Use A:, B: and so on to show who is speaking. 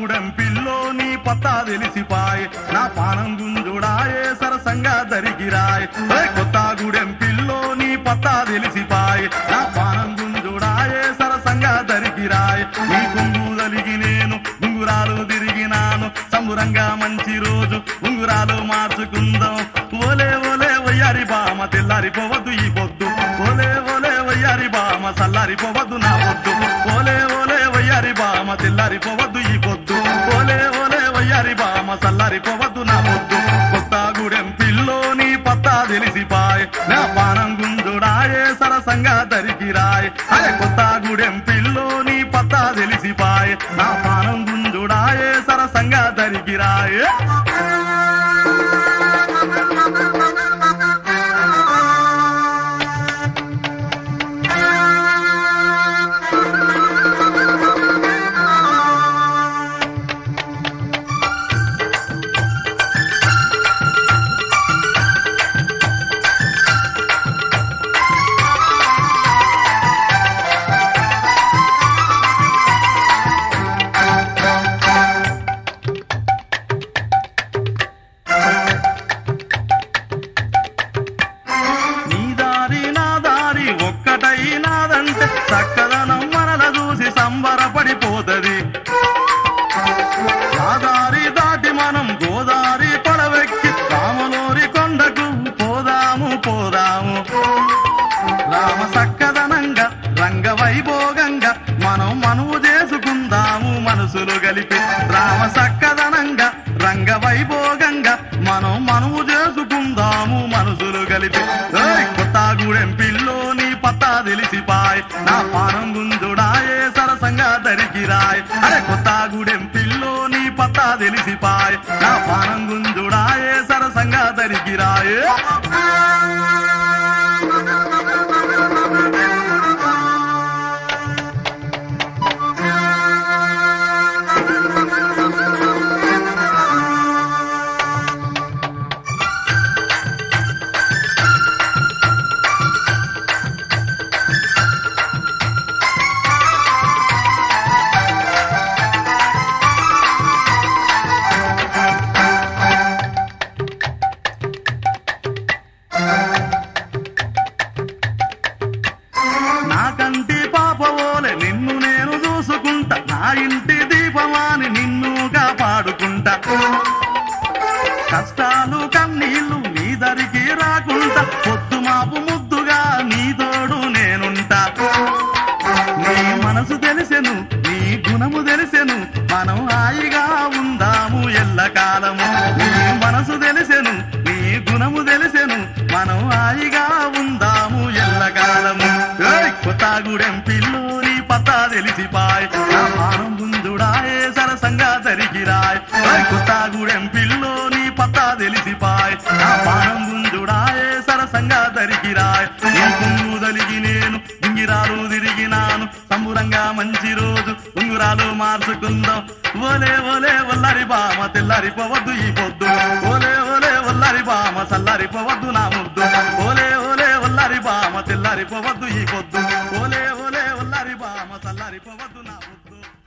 A: Kothagudem pillow నీ పత్తా తెలిసిపాయ్ నా పానం గుంజుడాయే సరసంగా దరిగిరాయ్ ఏ కొత్తగూడెం పిల్లో నీ పత్తా తెలిసిపాయ్ నా పానం గుంజుడాయే సరసంగా దరిగిరాయ్ నీ కొంగు తలిగి నేను ఉంగురాలు తిరిగినాను సంబురంగా మంచి రోజు ఉంగురాలు మార్చుకుందాం ఓలే ఓలే వయ్యారి బామ తెల్లారిపోవద్దు ఈ పొద్దు ఓలే ఓలే వయ్యారి బామ చల్లారిపోవద్దు నా పొద్దు ఓలే ఓలే వయ్యారి బామ తెల్లారిపోవద్దు ఈ పొద్దు ఓలే ఓలే వయ్యారి బామ చల్లారిపోవద్దు నా పొద్దు కొత్తగూడెం పిల్లోని పత్తా తెలిసిపాయ్ నా పానం గుంజుడాయే సరసంగా దరికిరాయ్ అరే కొత్తగూడెం పిల్లోని పత్తా తెలిసిపాయ్ నా పానం గుంజుడాయే సరసంగా దరికిరాయ్ నీ దారి నా దారి ఒక్కటైనాదంటే చక్కదనం మనల చూసి సంబరపడిపోతది ఆ దారి దాటి మనం గోదారి పడవెక్కి రామలోరి కొండకు పోదాము పోదాము రామ సక్కదనంగా రంగ వైభోగంగా మనం మనువు చేసుకుందాము మనసులు కలిపి రామ సక్కదనంగా రంగ వైభోగంగా మనం మనువు చేసుకుందాము మనసులు కలిపి ఏయ్ కొత్తగూడెం పిల్లోని పత్తా తెలిసిపాయ్ నా పానం గుంజుడాయే సరసంగా దరికిరాయ్ అరే కొత్తగూడెం పిల్లోని పత్తా తెలిసిపాయ్ నా పానం గుంజుడాయే సరసంగా దరికిరాయే నా కంటి పాపవోలే నిన్ను నేను చూసుకుంటా నా ఇంటి దీపమాని నిన్ను కాపాడుకుంటా కష్టాలు కన్నీళ్లు నీ దరికి రాకుండా పొద్దు మాపు ముద్దుగా నీ తోడు నేనుంటా నీ మనసు తెలిసెను నీ గుణము తెలిసెను మనం హాయిగా ఉందాము ఎల్లకాలము నీ మనసు తెలిసెను నీ గుణము తెలిసెను మనం హాయిగా ఉందాము ఎల్లకాలము ఏయ్ కొత్తగూడెం పిల్లు నీ పత్తా తెలిసిపాయ్ నా పానం గుంజుడాయే సరసంగా జరిగిరాయ్ ఏయ్ కొత్తగూడెం పిల్లు నీ పత్తా తెలిసిపాయ్ నా పానం గుంజుడాయే సరసంగా దరికిరాయ్ నీ కుంగు తలిగి నేను గింగిరాలు తిరిగినాను సంబురంగా మంచి రోజు ఉంగురాలు మార్చుకుందాం ఓలే ఓలే ఒల్లరి బామ తెల్లారిపోవద్దు ఈ పొద్దు ఓలే ఓలే ఒల్లరి బామ చల్లారిపోవద్దు నా ముద్దు ఓలే ఓలే ఒల్లరి బామ తెల్లారిపోవద్దు ఈ పొద్దు ఓలే ఓలే ఒల్లరి బామ చల్లారిపోవద్దు నా ముద్దు